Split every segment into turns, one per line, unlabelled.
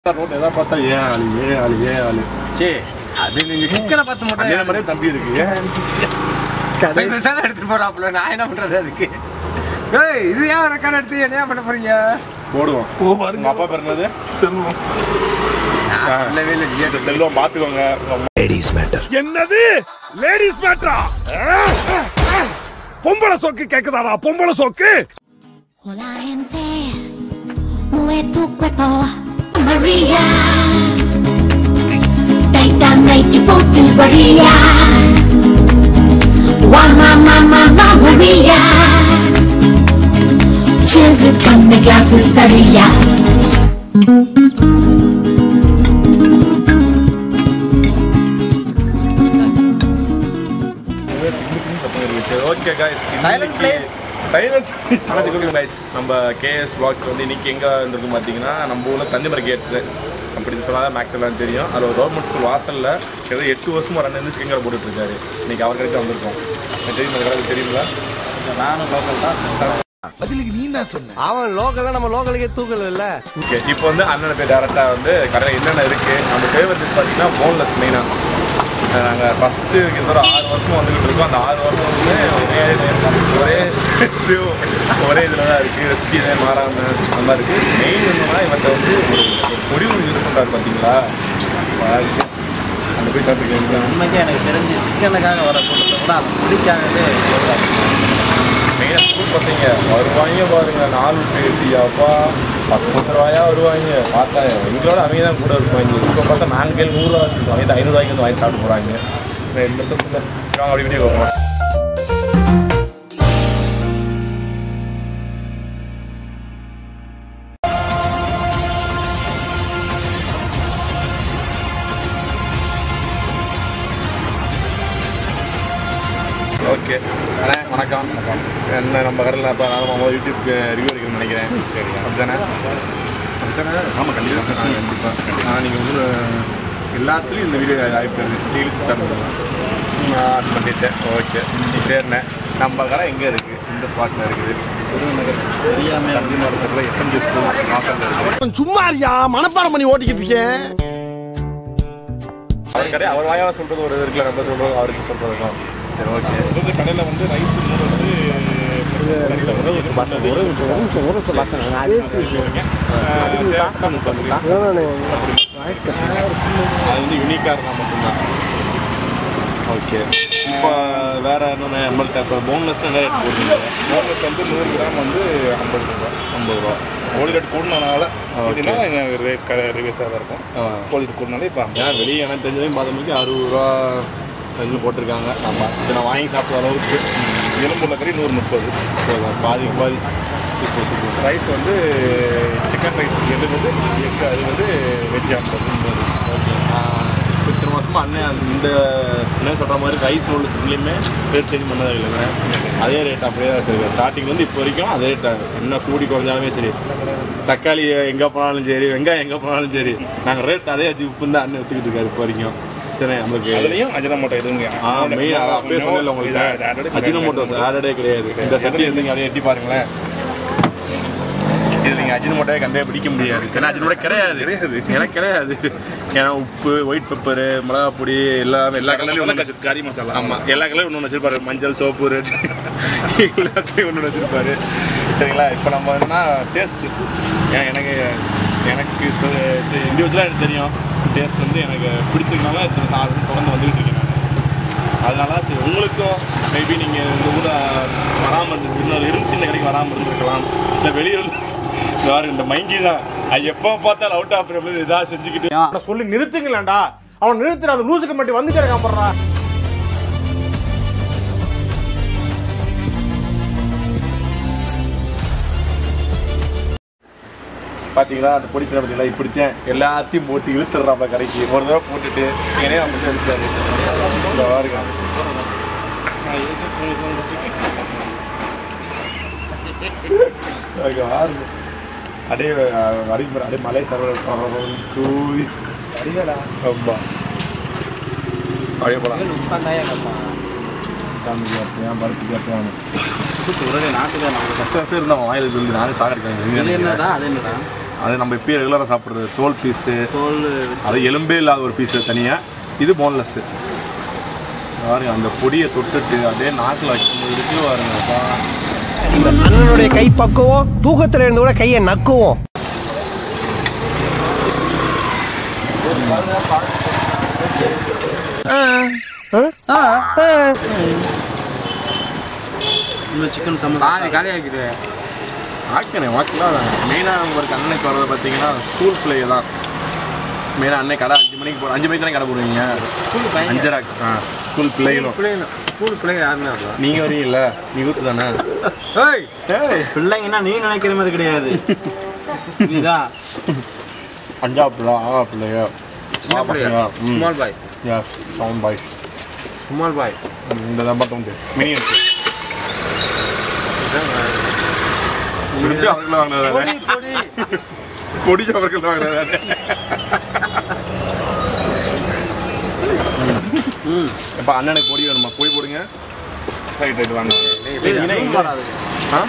Road எதாவது பார்த்தா ஏன் ஆளு ஏன் ஆளு ஏன் ஆளு
சே அது நீங்க சிக்கனை பார்த்து
அதே
மட்டும்
மாதிரியே தம்பி இருக்கு ஏன்
தான் எடுத்துட்டு போறாப்புல நான் என்ன பண்றது அதுக்கு ஏய் இது ஏன் ரெக்கார்ட் எடுத்து என்ன பண்ண போறீங்க
போடுவோம் உங்க அப்பா பேர் என்னது செல்வம்
நான் இல்லவே இல்லை
இந்த செல்வம் பார்த்துக்கோங்க
என்னது லேடிஸ் மேட்ரா பொம்பளை சோக்கு கேக்குதாடா பொம்பளை சோக்கு
Hola gente, mueve tu cuerpo, Maria. Titanite போட்டு வழியா வா மாமா மாமா Maria. Cheers பண்ண கிளாஸ் தடியா
okay guys
Silent place.
Silence வணக்கம் கைஸ் நம்ம கேஎஸ் பிளாக்ஸ் வந்து இன்னைக்கு எங்கே இருந்திருக்கும் பார்த்தீங்கன்னா நம்ம ஊரில் தந்திமர கேட்டு அப்படின்னு சொன்னால் மேக்ஸ் எல்லாம் தெரியும் அது ஒரு கவர்மெண்ட் ஸ்கூல் வாசலில் கிட்டத்தட்ட எட்டு வருஷமாக ரன் இருந்து சிக்கன் போட்டுட்டு இருக்காரு இன்னைக்கு அவர் கடைக்கு வந்திருக்கோம் எனக்கு தெரியும் அந்த கடைக்கு தெரியுங்களா நானும் லோக்கல் தான்
அவன் லோக்கல்ல நம்ம லோக்கலுக்கே தூக்கல இல்ல
ஓகே இப்போ வந்து அண்ணனை போய் டேரெக்டாக வந்து கடையில் என்னென்ன இருக்குது நம்ம ஃபேவரட் டிஷ் பார்த்தீங்கன்னா போன்லெஸ் மெயினாக நாங்கள் ஃபஸ்ட்டு கிட்டத்தட்ட ஆறு வருஷம் வந்துக்கிட்டு இருக்கோம் அந்த ஆறு வருஷம் வந்து ஒரே ஒரே stew, ஒரே இதில் தான் இருக்குது ரெசிபி இதே மாறாமல் அந்த மாதிரி இருக்குது மெயின் என்னன்னா இவர்கிட்ட வந்து ஒரு ஒரு பொடி ஒன்று யூஸ் பண்ணுறாரு பார்த்தீங்களா பாருங்க. அந்த போய் சாப்பிட்டுக்கலாம்
உண்மைக்கு எனக்கு தெரிஞ்சு சிக்கனுக்காக வர கூட்டத்தை விட அது பிடிக்காகவே
மெயினாக ஸ்கூல் பசங்க வருவாங்க பாருங்க நாலு எட்டு அப்பா பத்து பத்து ரூபாயா வருவாங்க பார்த்தா எங்களோட அவங்க தான் கூட இருப்பாங்க இப்போ பார்த்தா நாங்கள் கையில் நூறுரூவா வச்சுருக்கோம் அவங்க ஐநூறுவாய்க்கு வந்து வாங்கி சாப்பிட்டு போகிறாங்க என்ன சொல்ல சரி, வாங்க அப்படி வீடியோ போகலாம் ஓகே அண்ணே வணக்கம் என்ன நம்ம கடையில் இப்போ நம்ம யூடியூப்க்கு ரிவ்யூ அடிக்கணும்னு நினைக்கிறேன் சரி அப்படிதானே அப்படிதானே ஆமாம் கண்டிப்பாக கண்டிப்பாக கண்டிப்பாக நீங்கள் வந்து எல்லாத்துலேயும் இந்த வீடியோ வாய்ப்பு இருக்குது ரீல்ஸ் ஸ்டார்ட் பண்ணலாம் அது பண்ணிட்டேன் ஓகே சரிண்ணே நம்ம கடை எங்கே இருக்குது இந்த ஸ்பாட்டில் இருக்குது
தெரியாம
தம்பி மரத்தில் எஸ்எம்ஜி ஸ்கூல் வாசலில் இருக்குது
சும்மா இருக்கியா மனப்பாடம் பண்ணி ஓட்டிக்கிட்டு இருக்கேன்
அவர் கடை அவர் வாயால் சொல்கிறது ஒரு இது இருக்குல்ல நம்ம சொல்கிறோம் அவருக்கு சொல்கிறதுக்கும் சரி ஓகே இந்த கடையில் வந்து ரைஸ் நூடுல்ஸு ஒரு நிமிஷம் ஒரு நிமிஷம் ஒரு நிமிஷம் ஒரு நிமிஷம் அது வந்து யூனிக்காக இருந்தால் மட்டும்தான் ஓகே இப்போ வேற என்னென்ன நம்மள்ட்ட இப்போ போன்லெஸ் என்ன ரேட் போடுறீங்க போன்லெஸ் வந்து நூறு கிராம் வந்து ஐம்பது ரூபா ஐம்பது ரூபா கோல்கேட் கூடனால அப்படின்னா ரேட் ரிவேஸாக தான் இருக்கும் கோல்கேட் கூடனால இப்போ ஏன்னா வெளியே எனக்கு தெரிஞ்சதையும் பார்த்தோம்னா அறுபது ரூபா இது போட்டிருக்காங்க ஆமாம் இதை நான் வாங்கி சாப்பிட்ற அளவுக்கு எலும்புள்ள கறி நூறு முப்பது பாதிக்கு பாதி சூப்பர் சூப்பர் ரைஸ் வந்து சிக்கன் ரைஸ் எழுபது எக் அது வந்து வெஜ் ஐம்பது ஓகே இத்தனை மாதமாக அண்ணன் அந்த- இந்த என்ன சொல்கிற மாதிரி ரைஸ் நூடுல்ஸ் ரெண்டுலேயுமே ரேட் சேஞ்ச் பண்ணதே இல்லைங்க அதே ரேட் அப்படியே தான் வச்சிருக்கேன் ஸ்டார்டிங் வந்து இப்போ வரைக்கும் அதே ரேட் என்ன கூடி குறைஞ்சாலுமே சரி தக்காளி எங்கே போனாலும் சரி வெங்காயம் எங்கே போனாலும் சரி நாங்கள் ரேட் அதே வச்சு உப்பு தான் அண்ணன் எடுத்துக்கிட்டு இருக்காரு இப்போ வரைக்கும் சரி நம்மளுக்கு
அதுலயும் அஜினமோட்டோ எதுவுங்க
ஆ மெயின் அப்பயே சொன்னல உங்களுக்கு அஜினமோட்டோஸ் ஆடடே கிடையாது இந்த சட்டி வந்து நீங்கள் அதை எட்டி பாருங்களேன் இது நீங்கள் அஜினமோட்டோவே கண்டே பிடிக்க முடியாது ஏன்னா அஜினமோட்டோ கிடையாது கிடையாது எனக்கு கிடையாது ஏன்னா உப்பு ஒயிட் பெப்பரு மிளகாப் பொடி எல்லாமே எல்லா கலர்லையும் ஒன்று
கறி மசாலா
ஆமாம் எல்லா கலரும் ஒன்று வச்சிருப்பாரு மஞ்சள் சோப்பு ரெட் எல்லாத்தையும் ஒன்று வச்சிருப்பாரு சரிங்களா இப்போ நம்ம என்னன்னா டேஸ்ட் ஏன் எனக்கு எனக்கு இண்டிவிஜுவலாக எனக்கு தெரியும் டேஸ்ட் வந்து எனக்கு பிடிச்சதுனால இத்தனை சாதம் தொடர்ந்து வந்துகிட்டு இருக்கேன் நான் அதனால சரி உங்களுக்கும் மேபி நீங்கள் இந்த ஊரில் வராமல் இருந்து இன்னொரு இருந்து இந்த கடைக்கு வராமல் இருந்திருக்கலாம் இல்லை வெளியூர் வேறு இந்த மைங்கி தான் அது எப்போ பார்த்தாலும் அவுட் ஆஃப் இதாக செஞ்சுக்கிட்டு
அவனை சொல்லி நிறுத்துங்களேன்டா அவன் நிறுத்துற அந்த லூசுக்கு மட்டும் வந்துட்டே இருக்கான் போடுறா
பார்த்தீங்களா அந்த பொடிச்சனை பார்த்தீங்களா இப்படித்தான் எல்லாத்தையும் போட்டு இழுத்துடுறாப்ப கடைக்கு ஒரு தடவை போட்டுட்டு ஏனே வந்து இழுத்தாரு இந்த பாருங்க ஓகே, பாருங்க அப்படியே அடி அப்படியே மலை சர்வர் தூவி ரொம்ப அப்படியே போகலாம் காமிக்கு கேட்பேன் பருப்பு கேட்பேன்
ஒரே நாட்டுல நம்ம
கஷ்டம் கஷ்டம் இருந்தால் வாயில் சொல்லி நானே சாகடிக்காங்க
இது என்னடா அது என்னடா
அது நம்ம இப்பயே ரெகுலராக சாப்பிட்றது தோல் பீஸு
தோல்
அது எலும்பே இல்லாத ஒரு பீஸு தனியாக இது போன்லெஸ்ஸு பாருங்க அந்த பொடியை தொட்டுட்டு அப்படியே நாக்கில் வைக்கும்போது இருக்கு பாருங்கப்பா
இந்த அண்ணனுடைய கை பக்குவோம் தூக்கத்துல இருந்து கூட கையை நக்குவோம்
இன்னும் சிக்கன் சம்மந்தம்
பாதி காலியாக்குது
ஆக்கணும் வாக்கலாம் மெயினாக உங்களுக்கு அன்னைக்கு வர்றது பார்த்தீங்கன்னா ஸ்கூல் பிள்ளைங்க தான் மெயினாக அன்னை கடை அஞ்சு மணிக்கு போ அஞ்சு மணிக்கு தானே கடை போடுவீங்க அஞ்சரை ஆ ஸ்கூல் பிள்ளைகளும்
பிள்ளைங்க ஸ்கூல் பிள்ளைங்க யாருமே வரல
நீங்கள் வரீங்கல்ல நீ ஊற்று தானே
ஏய்
பிள்ளைங்கன்னா நீ நினைக்கிற மாதிரி கிடையாது புரியுதா
அஞ்சா பிள்ளை ஆறா பிள்ளைங்க
சின்ன பிள்ளைங்க small boy
yes sound boy
small boy
இந்த தான் மட்டும் உண்டு மினி இருக்கு பிடிச்ச அவர்கள் வாங்கினதானே பிடிச்ச அவர்கள் வாங்கினதானே இப்போ அண்ணனுக்கு பொடி வேணுமா பொடி போடுங்க ரைட் ரைட் வாங்க ஆ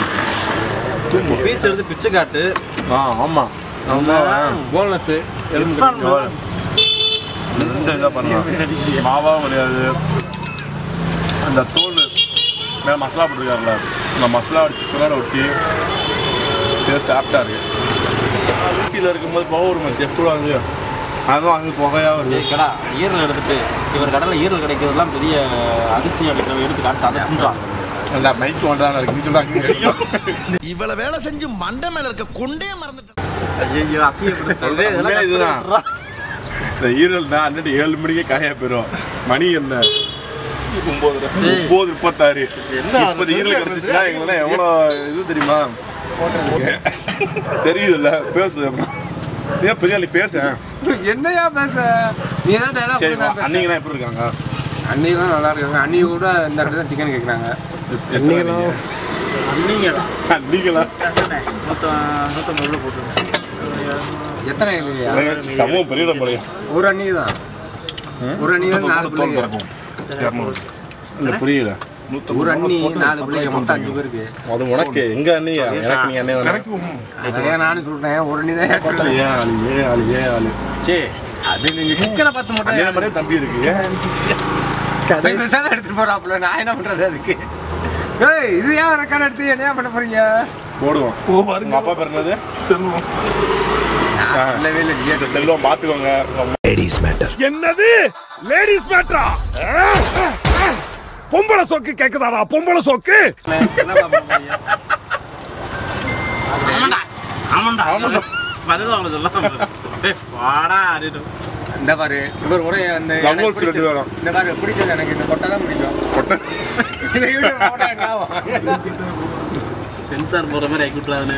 பீஸ் எடுத்து பிச்சை காட்டு
ஆ ஆமாம்
போன்லெஸ்
ரெண்டு இதாக பண்ணலாம் மாவாகவும் கிடையாது அந்த தோல் மேலே மசாலா போட்டிருக்காருல அந்த மசாலா சிக்கனோட ஒட்டி டேஸ்ட் ஆப்டாக இருக்கு ஊட்டியில் இருக்கும்போது போக ஒரு செஃப்ட் வாங்க அதுவும் அங்கே புகையாக வருது
ஏய் கடா ஈரல் எடுத்துட்டு இவர் கடையில் ஈரல் கிடைக்கிறதுலாம் பெரிய அதிசயம் எடுக்கிற எடுத்து காட்டு அதை தின்றான்
அந்த மைக் ஒன்றான இருக்கு சொல்கிறாங்க
இவ்வளவு வேலை செஞ்சு மண்டை மேல இருக்க கொண்டே மறந்துட்டேன்
ஐயோ அசிங்கப்பட்டு
உண்மையா இதுதான் இந்த ஈரல் தான் அன்னிட்டு ஏழு மணிக்கே காயா போயிடும் மணி என்ன ஒம்பது ஒம்பது முப்பத்தாறு முப்பது ஈரல் கிடச்சிச்சுன்னா எங்களாம் எவ்வளோ இது தெரியுமா தெரியுதுல்ல பேசு ஏன் பெரிய ஆளு பேச
என்னையா பேச நீ தான் டைலாக்
சரி அன்னைங்கலாம் எப்படி இருக்காங்க
அண்ணி தான் நல்லா இருக்காங்க அண்ணி கூட இந்த இடத்துல தான் சிக்கன் கேட்குறாங்க
அன்னைங்களாம்
அன்னிங்கடா
அன்னைங்களா
நூற்ற நூற்றம்பது ரூபா போட்டுருங்க
எத்தனை இல்லையா
சமூகம் பெரிய இடம் போலையா
ஒரு அண்ணி தான் ஒரு அண்ணி தான் நாலு பிள்ளைங்க
இல்ல புரியல
ஒரு அண்ணி நாலு பிள்ளைங்க மொத்தம் அஞ்சு பேருக்கு
அது உனக்கு எங்க அண்ணி எனக்கு நீ அண்ணே வேணாம்.
அதையே நானும் சொல்றேன் ஒரு அண்ணி தான் ஏன்
ஏன் ஆளு ஏன் ஆளு ஏன் ஆளு
சே அது நீங்கள் சிக்கனை பார்த்து மட்டும்
அண்ணே மாதிரியே தம்பி இருக்கு
பெருசாக எடுத்துட்டு போறாப்புல நான் என்ன பண்றது அதுக்கு ஏய் இது ஏன் ரெக்கார்ட் எடுத்து என்ன பண்ண போறீங்க
போடுவோம் உங்க அப்பா பேர் என்னது செல்வம்
நான் இல்லவே இல்லை நீயே
இந்த செல்வம் பாத்துக்கோங்க உங்க
லேடிஸ் மேட்டர்
என்னது லேடிஸ் மேட்ரா பொம்பளை சோக்கு கேக்குதாடா பொம்பளை சோக்கு
ஆமாண்டா ஆமாண்டா ஆமாண்டா வருவாங்க சொல்லலாம் ஏய், வாடா அப்படின்னு
இந்த பாரு இவர் கூட அந்த
Love
எனக்கு
words ரெண்டு
பிடிச்ச-
வேணும்.
இந்த பாரு பிடிச்சது எனக்கு இந்த கொட்டை தான் பிடிக்கும் இதை விட போட்டா என்ன ஆகும்?
சென்சார் போகிற மாதிரி ஆக்கி விட்டுறாதுன்னு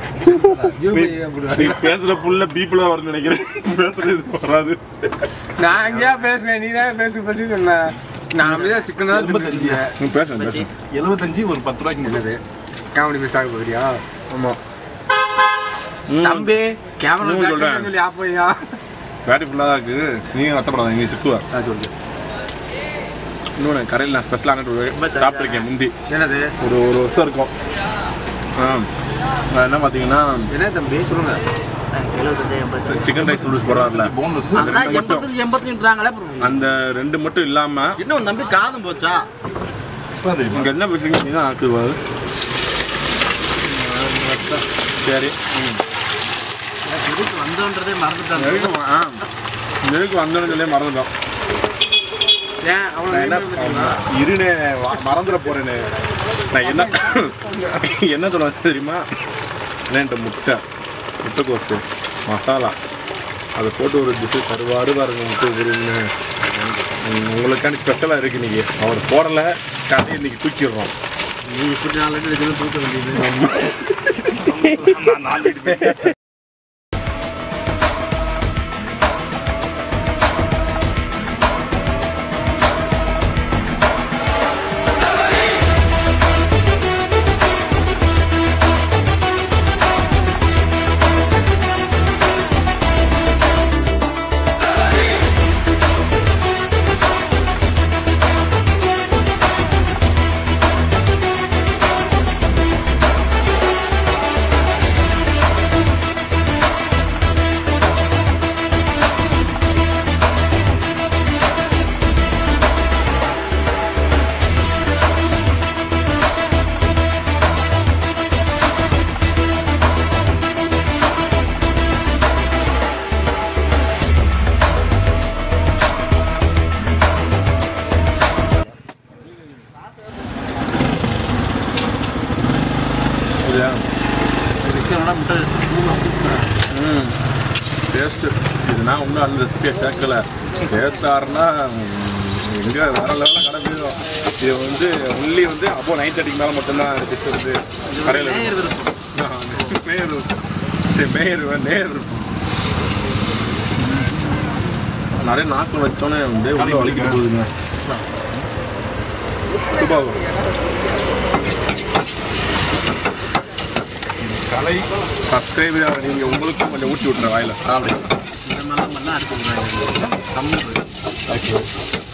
நீ பேசுற புள்ள பீப்புள் தான் வரும்னு நினைக்கிறேன் பேசுறது இது வராது
நான் எங்கேயா பேசுனேன் நீ தான் பேசு பேசி சொன்ன நான் அப்படிதான் சிக்கன் தான் தின்னுட்டேன்.
நீ பேசுறேன் பேசுறேன்
எழுபத்தஞ்சு ஒரு பத்து ரூபாய்க்கு முடியாது
காமெடி மிஸ் ஆக போறியா
ஆமா
தம்பி கேமரா
இன்னும் சொல்றேன்.
சொல்லி ஆப்பையா
பேட்டரி ஃபுல்லாக தான் இருக்கு நீங்க வருத்தப்படாத நீ சிக்குவா
சொல்லு
இன்னொன்று கடையில் நான் ஸ்பெஷலாக சாப்பிட்ருக்கேன் முந்தி
என்னது
ஒரு ஒரு வருஷம் இருக்கும் ஆ நான் என்ன பார்த்தீங்கன்னா
என்ன தம்பி சொல்லுங்க
எழுபத்தஞ்சு எண்பத்தி
சிக்கன் ரைஸ் நூடுல்ஸ் போடுறாருல
அதான் எண்பத்தஞ்சு எண்பத்தஞ்சுன்றாங்களே அப்புறம்
அந்த ரெண்டு மட்டும் இல்லாமல்
இன்னும் நம்பி காதும் போச்சா
இங்கே என்ன பேசுறீங்க நீ தான் ஆக்குவாரு சரி ம்
எதுக்கு வந்தோன்றதே மறந்துட்டாங்க
நெருக்கம் ஆ நெருக்கு வந்தோன்னு சொல்லி மறந்துட்டோம்
ஏன்
நான் என்ன
அவனை
இருனே வா- மறந்துட போறேனே நான் என்ன என்ன சொல்ல வந்தேன் தெரியுமா ரெண்டு முட்டை முட்டைக்கோசு மசாலா அதை போட்டு ஒரு டிஷ்ஷு தருவாரு பாருங்க முட்டை உருன்னு உங்களுக்காண்டி ஸ்பெஷலாக இருக்கு இன்னைக்கு அவர் போடல கடையை இன்னைக்கு தூக்கிடுறோம்
நீ இப்படி நாலு லிட்டர் இதுல தூக்க வேண்டியது
நான் நாலு வீட்டுக்கு டேஸ்ட்டு இது நான் இன்னும் அந்த ரெசிபியை சேர்க்கல சேர்த்தாருன்னா எங்கே வேற லெவலில் கடை போயிடும் இது வந்து ஒன்லி வந்து அப்போ நைன் தேர்ட்டிக்கு மேலே மட்டும்தான் டிஷ் வந்து கடையில் நேர் சரி மேயர் நேர் இருக்கும் நிறைய நாக்கில் வச்சோன்னே வந்து உள்ளே வலிக்கிட்டு போகுதுங்க துபாகும் கலை சப்ஸ்கிரைபர் நீங்கள் உங்களுக்கும் கொஞ்சம் ஊட்டி விட்டுறேன் வாயில அப்படி
இந்த மாதிரிலாம் பண்ணால் அடுத்து
ஓகே